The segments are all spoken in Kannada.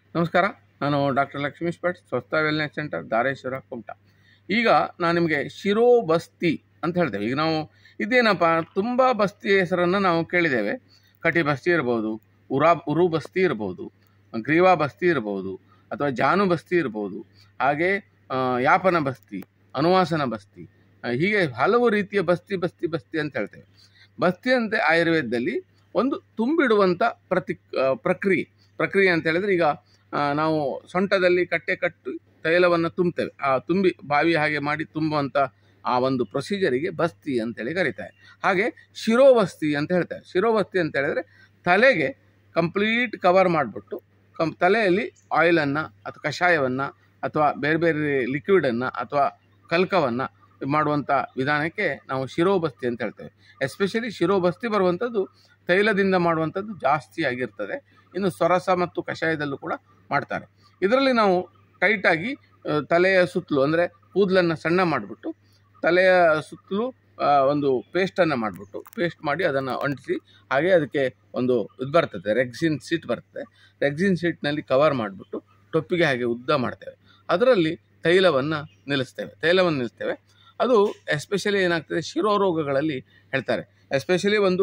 ನಮಸ್ಕಾರ ನಾನು ಡಾಕ್ಟರ್ ಲಕ್ಷ್ಮೀಶ್ ಭಟ್ ಸ್ವಸ್ಥ ವೆಲ್ನೆಸ್ ಸೆಂಟರ್ ಧಾರೇಶ್ವರ ಕುಮಟ ಈಗ ನಾನು ನಿಮಗೆ ಶಿರೋ ಬಸ್ತಿ ಅಂತ ಹೇಳ್ತೇವೆ ಈಗ ನಾವು ಇದೇನಪ್ಪ ತುಂಬ ಬಸ್ತಿ ಹೆಸರನ್ನು ನಾವು ಕೇಳಿದ್ದೇವೆ ಕಟಿ ಬಸ್ತಿ ಇರ್ಬೋದು ಉರಾ ಉರು ಬಸ್ತಿ ಇರ್ಬೋದು ಗ್ರೀವಾ ಬಸ್ತಿ ಇರ್ಬೋದು ಅಥವಾ ಜಾನು ಬಸ್ತಿ ಇರ್ಬೋದು ಹಾಗೆ ಆ, ಯಾಪನ ಬಸ್ತಿ ಅನುವಾಸನ ಬಸ್ತಿ ಆ, ಹೀಗೆ ಹಲವು ರೀತಿಯ ಬಸ್ತಿ ಬಸ್ತಿ ಬಸ್ತಿ ಅಂತ ಹೇಳ್ತೇವೆ ಬಸ್ತಿ ಅಂತೆ ಆಯುರ್ವೇದದಲ್ಲಿ ಒಂದು ತುಂಬಿಡುವಂಥ ಪ್ರತಿ ಆ, ಪ್ರಕ್ರಿಯೆ ಪ್ರಕ್ರಿಯೆ ಅಂತ ಹೇಳಿದ್ರೆ ಈಗ ಆ, ನಾವು ಸೊಂಟದಲ್ಲಿ ಕಟ್ಟೆ ಕಟ್ಟು ತೈಲವನ್ನು ತುಂಬ್ತೇವೆ ಆ ತುಂಬಿ ಬಾವಿ ಹಾಗೆ ಮಾಡಿ ತುಂಬುವಂಥ ಆ ಒಂದು ಪ್ರೊಸೀಜರಿಗೆ ಬಸ್ತಿ ಅಂತೇಳಿ ಕರೀತಾರೆ ಹಾಗೆ ಶಿರೋಬಸ್ತಿ ಅಂತ ಹೇಳ್ತಾರೆ ಶಿರೋಬಸ್ತಿ ಅಂತ ಹೇಳಿದ್ರೆ ತಲೆಗೆ ಕಂಪ್ಲೀಟ್ ಕವರ್ ಮಾಡಿಬಿಟ್ಟು ಕಂ ತಲೆಯಲ್ಲಿ ಆಯಿಲನ್ನು ಅಥವಾ ಕಷಾಯವನ್ನು ಅಥವಾ ಬೇರೆ ಬೇರೆ ಲಿಕ್ವಿಡನ್ನು ಅಥವಾ ಕಲ್ಕವನ್ನು ಮಾಡುವಂಥ ವಿಧಾನಕ್ಕೆ ನಾವು ಶಿರೋಬಸ್ತಿ ಅಂತ ಹೇಳ್ತೇವೆ ಎಸ್ಪೆಷಲಿ ಶಿರೋಬಸ್ತಿ ಬರುವಂಥದ್ದು ತೈಲದಿಂದ ಮಾಡುವಂಥದ್ದು ಜಾಸ್ತಿ ಆಗಿರ್ತದೆ ಇನ್ನು ಸೊರಸ ಮತ್ತು ಕಷಾಯದಲ್ಲೂ ಕೂಡ ಮಾಡ್ತಾರೆ ಇದರಲ್ಲಿ ನಾವು ಟೈಟಾಗಿ ಆ, ತಲೆಯ ಸುತ್ತಲೂ ಅಂದರೆ ಕೂದಲನ್ನು ಸಣ್ಣ ಮಾಡಿಬಿಟ್ಟು ತಲೆಯ ಸುತ್ತಲೂ ಆ, ಒಂದು ಪೇಸ್ಟನ್ನು ಮಾಡಿಬಿಟ್ಟು ಪೇಸ್ಟ್ ಮಾಡಿ ಅದನ್ನು ಅಂಟಿಸಿ ಹಾಗೆ ಅದಕ್ಕೆ ಒಂದು ಇದು ಬರ್ತದೆ ರೆಗ್ಸಿನ್ ಸೀಟ್ ಬರ್ತದೆ ರೆಗ್ಸಿನ್ ಸೀಟ್ನಲ್ಲಿ ಕವರ್ ಮಾಡಿಬಿಟ್ಟು ಟೊಪ್ಪಿಗೆ ಹಾಗೆ ಉದ್ದ ಮಾಡ್ತೇವೆ ಅದರಲ್ಲಿ ತೈಲವನ್ನು ನಿಲ್ಲಿಸ್ತೇವೆ ತೈಲವನ್ನು ನಿಲ್ಲಿಸ್ತೇವೆ ಅದು ಎಸ್ಪೆಷಲಿ ಏನಾಗ್ತದೆ ಶಿರೋರೋಗಗಳಲ್ಲಿ ಹೇಳ್ತಾರೆ ಎಸ್ಪೆಷಲಿ ಒಂದು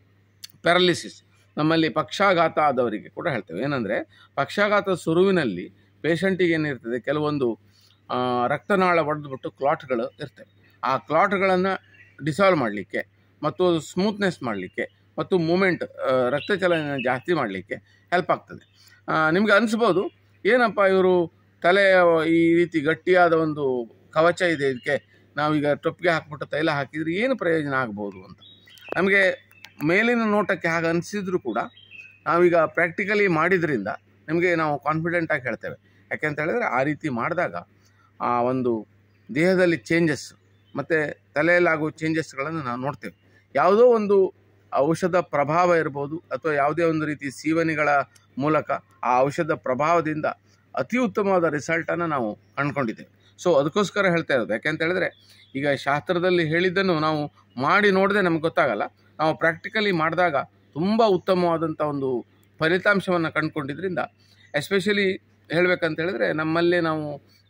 ಪ್ಯಾರಲಿಸಿಸ್ ನಮ್ಮಲ್ಲಿ ಪಕ್ಷಾಘಾತ ಆದವರಿಗೆ ಕೂಡ ಹೇಳ್ತೇವೆ ಏನಂದರೆ ಪಕ್ಷಾಘಾತ ಸುರುವಿನಲ್ಲಿ ಪೇಷಂಟಿಗೆ ಏನಿರ್ತದೆ ಕೆಲವೊಂದು ಆ, ರಕ್ತನಾಳ ಒಡೆದ್ಬಿಟ್ಟು ಕ್ಲಾಟ್ಗಳು ಇರ್ತವೆ ಆ ಕ್ಲಾಟ್ಗಳನ್ನು ಡಿಸಾಲ್ವ್ ಮಾಡಲಿಕ್ಕೆ ಮತ್ತು ಸ್ಮೂತ್ನೆಸ್ ಮಾಡಲಿಕ್ಕೆ ಮತ್ತು ಮೂಮೆಂಟ್ ರಕ್ತ ಚಲನೆ ಜಾಸ್ತಿ ಮಾಡಲಿಕ್ಕೆ ಹೆಲ್ಪ್ ಆಗ್ತದೆ ಆ, ನಿಮ್ಗೆ ಅನಿಸ್ಬೋದು ಏನಪ್ಪ ಇವರು ತಲೆ ಈ ರೀತಿ ಗಟ್ಟಿಯಾದ ಒಂದು ಕವಚ ಇದೆ ಇದಕ್ಕೆ ನಾವೀಗ ಟೊಪ್ಪಿಗೆ ಹಾಕ್ಬಿಟ್ಟು ತೈಲ ಹಾಕಿದರೆ ಏನು ಪ್ರಯೋಜನ ಆಗ್ಬೋದು ಅಂತ ನಮಗೆ ಮೇಲಿನ ನೋಟಕ್ಕೆ ಹಾಗೆ ಅನಿಸಿದ್ರು ಕೂಡ ನಾವೀಗ ಪ್ರಾಕ್ಟಿಕಲಿ ಮಾಡಿದ್ರಿಂದ ನಿಮಗೆ ನಾವು ಕಾನ್ಫಿಡೆಂಟಾಗಿ ಹೇಳ್ತೇವೆ ಯಾಕೆಂತ ಹೇಳಿದ್ರೆ ಆ ರೀತಿ ಮಾಡಿದಾಗ ಆ ಒಂದು ದೇಹದಲ್ಲಿ ಚೇಂಜಸ್ ಮತ್ತು ತಲೆಯಲ್ಲಾಗುವ ಚೇಂಜಸ್ಗಳನ್ನು ನಾವು ನೋಡ್ತೇವೆ ಯಾವುದೋ ಒಂದು ಔಷಧ ಪ್ರಭಾವ ಇರ್ಬೋದು ಅಥವಾ ಯಾವುದೇ ಒಂದು ರೀತಿ ಸೀವನಿಗಳ ಮೂಲಕ ಆ ಔಷಧ ಪ್ರಭಾವದಿಂದ ಅತಿ ಉತ್ತಮವಾದ ರಿಸಲ್ಟನ್ನು ನಾವು ಕಂಡುಕೊಂಡಿದ್ದೇವೆ ಸೊ ಅದಕ್ಕೋಸ್ಕರ ಹೇಳ್ತಾ ಇರೋದು ಯಾಕೆಂತ ಹೇಳಿದ್ರೆ ಈಗ ಶಾಸ್ತ್ರದಲ್ಲಿ ಹೇಳಿದ್ದನ್ನು ನಾವು ಮಾಡಿ ನೋಡದೆ ನಮ್ಗೆ ಗೊತ್ತಾಗಲ್ಲ ನಾವು ಪ್ರಾಕ್ಟಿಕಲಿ ಮಾಡಿದಾಗ ತುಂಬ ಉತ್ತಮವಾದಂಥ ಒಂದು ಫಲಿತಾಂಶವನ್ನು ಕಂಡುಕೊಂಡಿದ್ರಿಂದ ಎಸ್ಪೆಷಲಿ ಹೇಳಬೇಕಂತ ಹೇಳಿದ್ರೆ ನಮ್ಮಲ್ಲೇ ನಾವು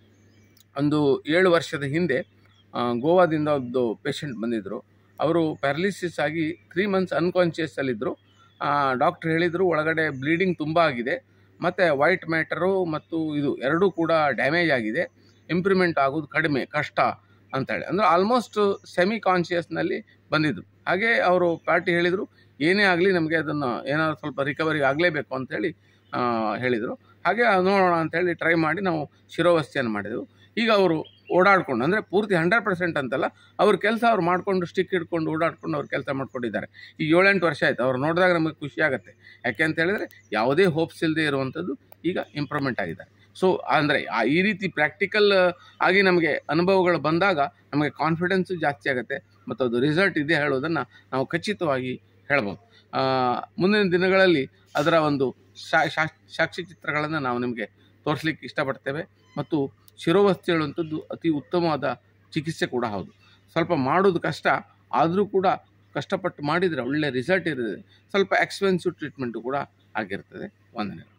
ಒಂದು ಏಳು ವರ್ಷದ ಹಿಂದೆ ಆ, ಗೋವಾದಿಂದ ಒಂದು ಪೇಷಂಟ್ ಬಂದಿದ್ದರು ಅವರು ಪ್ಯಾರಲಿಸಿಸ್ ಆಗಿ ತ್ರೀ ಮಂತ್ಸ್ ಅನ್ಕಾನ್ಷಿಯಸ್ಸಲ್ಲಿದ್ದರು ಡಾಕ್ಟ್ರ್ ಹೇಳಿದರು ಒಳಗಡೆ ಬ್ಲೀಡಿಂಗ್ ತುಂಬ ಆಗಿದೆ ಮತ್ತು ವೈಟ್ ಮ್ಯಾಟರು ಮತ್ತು ಇದು ಎರಡೂ ಕೂಡ ಡ್ಯಾಮೇಜ್ ಆಗಿದೆ ಇಂಪ್ರೂವ್ಮೆಂಟ್ ಆಗೋದು ಕಡಿಮೆ ಕಷ್ಟ ಅಂತೇಳಿ ಅಂದರೆ ಆಲ್ಮೋಸ್ಟ್ ಸೆಮಿ ಕಾನ್ಷಿಯಸ್ನಲ್ಲಿ ಬಂದಿದ್ದರು ಹಾಗೆ ಅವರು ಪಾರ್ಟಿ ಹೇಳಿದರು ಏನೇ ಆಗಲಿ ನಮಗೆ ಅದನ್ನು ಏನಾದ್ರು ಸ್ವಲ್ಪ ರಿಕವರಿ ಆಗಲೇಬೇಕು ಅಂತೇಳಿ ಆ, ಹೇಳಿದರು ಹಾಗೆ ನೋಡೋಣ ಅಂತೇಳಿ ಟ್ರೈ ಮಾಡಿ ನಾವು ಶಿರೋವಸ್ತಿಯನ್ನು ಮಾಡಿದೆವು ಈಗ ಅವರು ಓಡಾಡ್ಕೊಂಡು ಅಂದರೆ ಪೂರ್ತಿ ಹಂಡ್ರೆಡ್ ಪರ್ಸೆಂಟ್ ಅಂತಲ್ಲ ಅವ್ರ ಕೆಲಸ ಅವ್ರು ಮಾಡಿಕೊಂಡು ಸ್ಟಿಕ್ ಹಿಡ್ಕೊಂಡು ಓಡಾಡ್ಕೊಂಡು ಅವ್ರು ಕೆಲಸ ಮಾಡ್ಕೊಂಡಿದ್ದಾರೆ ಈಗ ಏಳೆಂಟು ವರ್ಷ ಆಯಿತು ಅವ್ರು ನೋಡಿದಾಗ ನಮಗೆ ಖುಷಿ ಆಗುತ್ತೆ ಯಾಕೆ ಅಂತ ಹೇಳಿದ್ರೆ ಯಾವುದೇ ಹೋಪ್ಸ್ ಇಲ್ಲದೆ ಇರುವಂಥದ್ದು ಈಗ ಇಂಪ್ರೂವ್ಮೆಂಟ್ ಆಗಿದ್ದಾರೆ ಸೊ ಅಂದರೆ ಆ ಈ ರೀತಿ ಪ್ರಾಕ್ಟಿಕಲ್ ಆಗಿ ನಮಗೆ ಅನುಭವಗಳು ಬಂದಾಗ ನಮಗೆ ಕಾನ್ಫಿಡೆನ್ಸು ಜಾಸ್ತಿ ಆಗುತ್ತೆ ಮತ್ತು ಅದು ರಿಸಲ್ಟ್ ಇದೆ ಹೇಳೋದನ್ನು ನಾವು ಖಚಿತವಾಗಿ ಹೇಳ್ಬೋದು ಆ, ಮುಂದಿನ ದಿನಗಳಲ್ಲಿ ಅದರ ಒಂದು ಶಾ ಶಾ- ಸಾಕ್ಷಿ ಚಿತ್ರಗಳನ್ನು ನಾವು ನಿಮಗೆ ತೋರಿಸ್ಲಿಕ್ಕೆ ಇಷ್ಟಪಡ್ತೇವೆ ಮತ್ತು ಶಿರೋವಸ್ತಿ ಹೇಳುವಂಥದ್ದು ಅತಿ ಉತ್ತಮವಾದ ಚಿಕಿತ್ಸೆ ಕೂಡ ಹೌದು ಸ್ವಲ್ಪ ಮಾಡೋದು ಕಷ್ಟ ಆದರೂ ಕೂಡ ಕಷ್ಟಪಟ್ಟು ಮಾಡಿದರೆ ಒಳ್ಳೆ ರಿಸಲ್ಟ್ ಇರ್ತದೆ ಸ್ವಲ್ಪ ಎಕ್ಸ್ಪೆನ್ಸಿವ್ ಟ್ರೀಟ್ಮೆಂಟು ಕೂಡ ಆಗಿರ್ತದೆ ವಂದನೆಗಳು